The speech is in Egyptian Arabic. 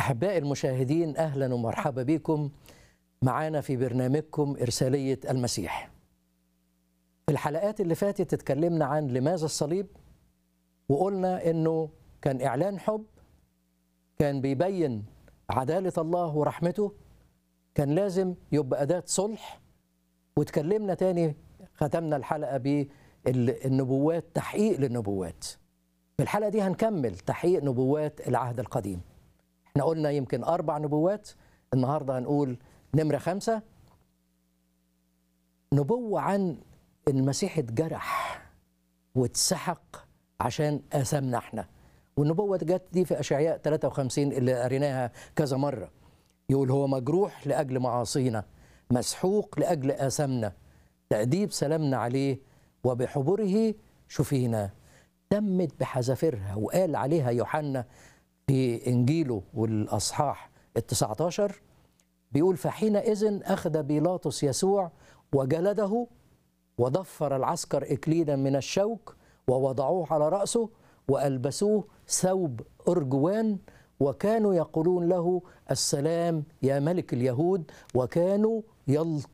أحبائي المشاهدين أهلا ومرحبا بكم معانا في برنامجكم إرسالية المسيح في الحلقات اللي فاتت اتكلمنا عن لماذا الصليب وقلنا إنه كان إعلان حب كان بيبين عدالة الله ورحمته كان لازم يبقى أداة صلح واتكلمنا تاني ختمنا الحلقة بالنبوات تحقيق للنبوات في الحلقة دي هنكمل تحقيق نبوات العهد القديم احنا قلنا يمكن أربع نبوات النهاردة هنقول نمرة خمسة نبوة عن المسيح اتجرح واتسحق عشان آثامنا احنا والنبوة جت دي في أشعياء 53 اللي قريناها كذا مرة يقول هو مجروح لأجل معاصينا مسحوق لأجل آثامنا تأديب سلامنا عليه وبحبره شفينا تمت بحذافيرها وقال عليها يوحنا في إنجيله والأصحاح التسعة عشر بيقول فحينئذ أخذ بيلاطس يسوع وجلده وضفر العسكر إكليلا من الشوك ووضعوه على رأسه وألبسوه ثوب أرجوان وكانوا يقولون له السلام يا ملك اليهود وكانوا يلطمون